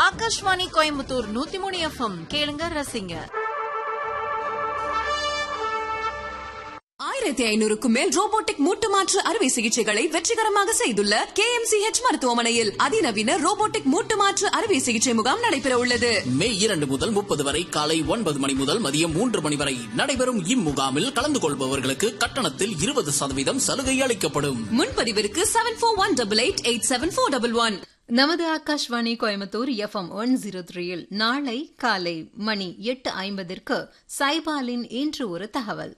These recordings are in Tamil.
ஆகாஷ்வாணி கோயம்புத்தூர் நூத்தி மூணு எஃப்எம் கேளுங்க ரசிங்க ஆயிரத்தி ஐநூறுக்கும் மேல் ரோபோட்டிக் மூட்டு மாற்று அறுவை சிகிச்சைகளை வெற்றிகரமாக செய்துள்ள கே மருத்துவமனையில் அதிநவீன ரோபோட்டிக் மூட்டு மாற்று அறுவை சிகிச்சை முகாம் நடைபெற உள்ளது மே இரண்டு முதல் முப்பது வரை காலை ஒன்பது மணி முதல் மதியம் மூன்று மணி வரை நடைபெறும் இம்முகாமில் கலந்து கொள்பவர்களுக்கு கட்டணத்தில் இருபது சதவீதம் சலுகை அளிக்கப்படும் முன்பதிவிற்கு seven four one double eight eight seven four double one நமது Akashvani Coimbatore FM one zero த்ரீயில் நாளை காலை மணி எட்டு ஐம்பதிற்கு சைபாலின் இன்று ஒரு தகவல்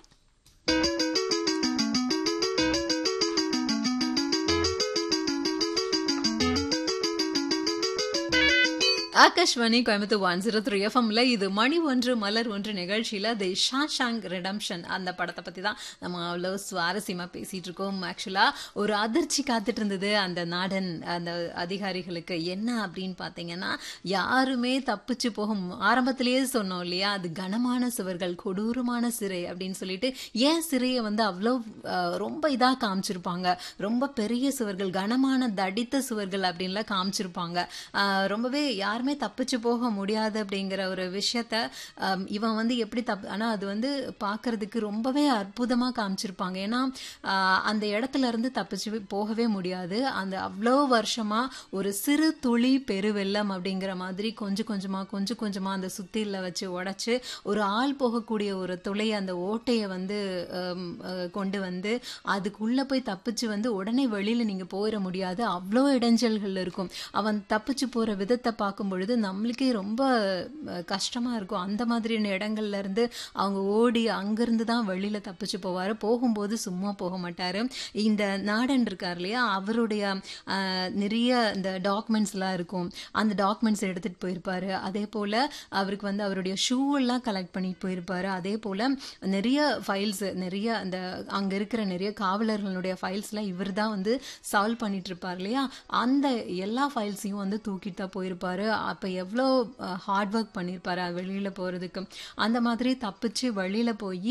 Akashvani Coimbatore one zero three எஃப்எம்ல இது மணி ஒன்று மலர் ஒன்று நிகழ்ச்சியில தி ஷாஷாங் ரிடம்ஷன் அந்த படத்தை பத்தி தான் நம்ம அவ்வளோ சுவாரஸ்யமா பேசிட்டு இருக்கோம் ஆக்சுவலா ஒரு அதிர்ச்சி காத்துட்டு இருந்தது அந்த நாடன் அந்த அதிகாரிகளுக்கு என்ன அப்படின்னு பாத்தீங்கன்னா யாருமே தப்பிச்சு போக ஆரம்பத்திலேயே சொன்னோம் இல்லையா அது கனமான சுவர்கள் கொடூரமான சிறை அப்படின்னு சொல்லிட்டு ஏன் சிறையை வந்து அவ்வளோ அஹ், ரொம்ப இதா காமிச்சிருப்பாங்க ரொம்ப பெரிய சுவர்கள் கனமான தடித்த சுவர்கள் அப்படின்லாம் காமிச்சிருப்பாங்க அஹ், ரொம்பவே யாருமே தப்பிச்சு போக முடியாது அப்படிங்கிற ஒரு விஷயத்த அஹ், இவன் வந்து எப்படி தப்பு ஆனா அது வந்து பார்க்கிறதுக்கு ரொம்பவே அற்புதமா காமிச்சிருப்பாங்க ஏன்னா அஹ், அந்த இடத்துல இருந்து தப்பிச்சு போகவே முடியாது அந்த அவ்வளோ வருஷமா ஒரு சிறு துளி பெருவெள்ளம் அப்படிங்கிற மாதிரி கொஞ்சம் கொஞ்சமா கொஞ்சம் கொஞ்சமா அந்த சுத்தில வச்சு உடைச்சு ஒரு ஆள் போகக்கூடிய ஒரு துளை அந்த ஓட்டையை வந்து ஹம், அஹ், கொண்டு வந்து அதுக்குள்ள போய் தப்பிச்சு வந்து உடனே வெளியில நீங்க போயிட முடியாது அவ்வளோ இடைஞ்சல்கள் இருக்கும் அவன் தப்பிச்சு போற விதத்தை பார்க்கும் பொழுது நம்மளுக்கே ரொம்ப அஹ், கஷ்டமா இருக்கும் அந்த மாதிரியான இடங்கள்ல இருந்து அவங்க ஓடி அங்கிருந்து தான் வெளியில தப்பிச்சு போவாரு போகும்போது சும்மா போக மாட்டாரு இந்த நாடன் இருக்கார் இல்லையா அவருடைய அஹ், நிறைய இந்த டாக்குமெண்ட்ஸ் எல்லாம் இருக்கும் அந்த டாக்குமெண்ட்ஸ் எடுத்துட்டு போயிருப்பாரு அதே போல அவருக்கு வந்து அவருடைய ஷூ எல்லாம் கலெக்ட் பண்ணிட்டு போயிருப்பாரு அதே போல நிறைய ஃபைல்ஸ் நிறைய அந்த அங்க இருக்கிற நிறைய காவலர்களுடைய ஃபைல்ஸ்லாம் இவர் தான் வந்து சால்வ் பண்ணிட்டு இருப்பார் இல்லையா அந்த எல்லா ஃபைல்ஸையும் வந்து தூக்கிட்டு தான் போயிருப்பாரு அப்ப எவ்வளோ ஹார்ட் ஒர்க் பண்ணியிருப்பாரு வெளியில போறதுக்கு அந்த மாதிரி தப்பிச்சு வெளியில போய்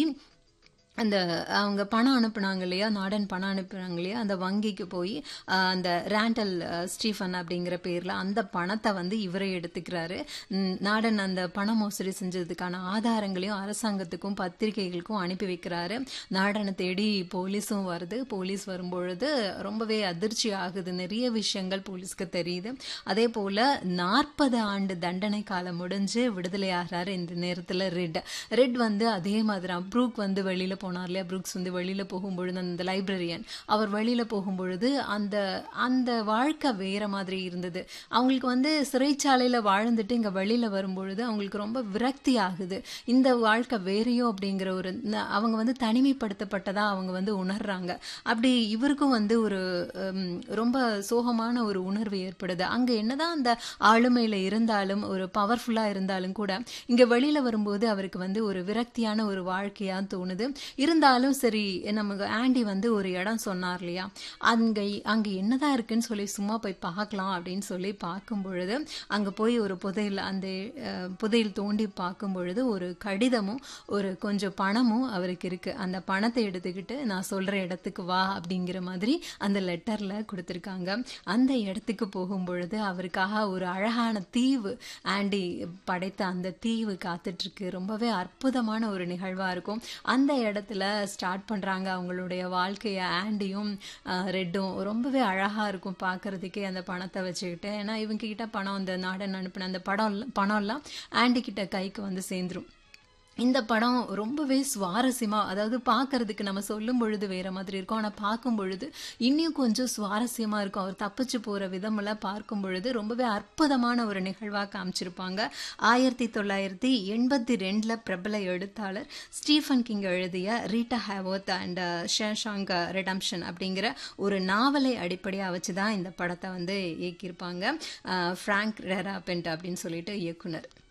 அந்த அவங்க பணம் அனுப்புனாங்க இல்லையா நாடன் பணம் அனுப்புனாங்க இல்லையா அந்த வங்கிக்கு போய் ஆஹ், அந்த ரேண்டல் ஆஹ், ஸ்டீஃபன் அப்படிங்கிற பேர்ல அந்த பணத்தை வந்து இவரே எடுத்துக்கிறாரு ம், நாடன் அந்த பண மோசடி செஞ்சதுக்கான ஆதாரங்களையும் அரசாங்கத்துக்கும் பத்திரிகைகளுக்கும் அனுப்பி வைக்கிறாரு நாடனை தேடி போலீஸும் வருது போலீஸ் வரும்பொழுது ரொம்பவே அதிர்ச்சி ஆகுது நிறைய விஷயங்கள் போலீஸ்க்கு தெரியுது அதே போல நாற்பது ஆண்டு தண்டனை காலம் முடிஞ்சு விடுதலை ஆகிறாரு இந்த நேரத்துல ரெட் ரெட் வந்து அதே மாதிரி ப்ரூக் வந்து வெளியில போனார் இல்லையா ப்ரூக்ஸ் வந்து வெளியில போகும்பொழுது அந்த லைப்ரரியன் அவர் வெளியில போகும்பொழுது அந்த அந்த வாழ்க்கை வேற மாதிரி இருந்தது அவங்களுக்கு வந்து சிறைச்சாலையில வாழ்ந்துட்டு இங்க வெளியில வரும்பொழுது அவங்களுக்கு ரொம்ப விரக்தி ஆகுது இந்த வாழ்க்கை வேறையோ அப்படிங்கிற ஒரு ந- அவங்க வந்து தனிமைப்படுத்தப்பட்டதா அவங்க வந்து உணர்றாங்க அப்படி இவருக்கும் வந்து ஒரு ஹம், ரொம்ப சோகமான ஒரு உணர்வு ஏற்படுது அங்க என்னதான் அந்த ஆளுமையில இருந்தாலும் ஒரு பவர்ஃபுல்லா இருந்தாலும் கூட இங்க வெளியில வரும்போது அவருக்கு வந்து ஒரு விரக்தியான ஒரு வாழ்க்கையா தோணுது இருந்தாலும் சரி நமக்கு ஆண்டி வந்து ஒரு இடம் சொன்னார் இல்லையா அங்க அங்க என்னதான் இருக்குன்னு சொல்லி சும்மா போய் பார்க்கலாம் அப்படின்னு சொல்லி பார்க்கும் பொழுது அங்க போய் ஒரு புதையல் அந்த அஹ், புதையல் தோண்டி பார்க்கும் பொழுது ஒரு கடிதமும் ஒரு கொஞ்சம் பணமும் அவருக்கு இருக்கு அந்த பணத்தை எடுத்துக்கிட்டு நான் சொல்ற இடத்துக்கு வா அப்படிங்கிற மாதிரி அந்த லெட்டர்ல கொடுத்துருக்காங்க அந்த இடத்துக்கு போகும் பொழுது அவருக்காக ஒரு அழகான தீவு ஆண்டி படைத்த அந்த தீவு காத்துட்டு இருக்கு ரொம்பவே அற்புதமான ஒரு நிகழ்வா இருக்கும் அந்த இடத்துல ஸ்டார்ட் பண்றாங்க அவங்களுடைய வாழ்க்கைய ஆண்டியும் அஹ், ரெட்டும் ரொம்பவே அழகா இருக்கும் பார்க்கறதுக்கே அந்த பணத்தை வச்சுக்கிட்டு ஏன்னா இவங்க கிட்ட பணம் அந்த நாடன் அனுப்பின அந்த படம் பணம் எல்லாம் ஆண்டி கிட்ட கைக்கு வந்து சேர்ந்துரும் இந்த படம் ரொம்பவே சுவாரஸ்யமா அதாவது பார்க்கறதுக்கு நம்ம சொல்லும் பொழுது வேற மாதிரி இருக்கும் ஆனா பார்க்கும் பொழுது இன்னும் கொஞ்சம் சுவாரஸ்யமா இருக்கும் அவர் தப்பிச்சு போற விதமெல்லாம் பார்க்கும் பொழுது ரொம்பவே அற்புதமான ஒரு நிகழ்வா காமிச்சிருப்பாங்க ஆயிரத்தி தொள்ளாயிரத்தி எண்பத்தி ரெண்டுல பிரபல எழுத்தாளர் ஸ்டீஃபன் கிங் எழுதிய Rita Hayworth and Shawshank Redemption அப்படிங்கிற ஒரு நாவலை அடிப்படையா வச்சுதான் இந்த படத்தை வந்து இயக்கியிருப்பாங்க அஹ், ஃப்ராங்க் ரெராபென்ட் அப்படின்னு சொல்லிட்டு இயக்குனர்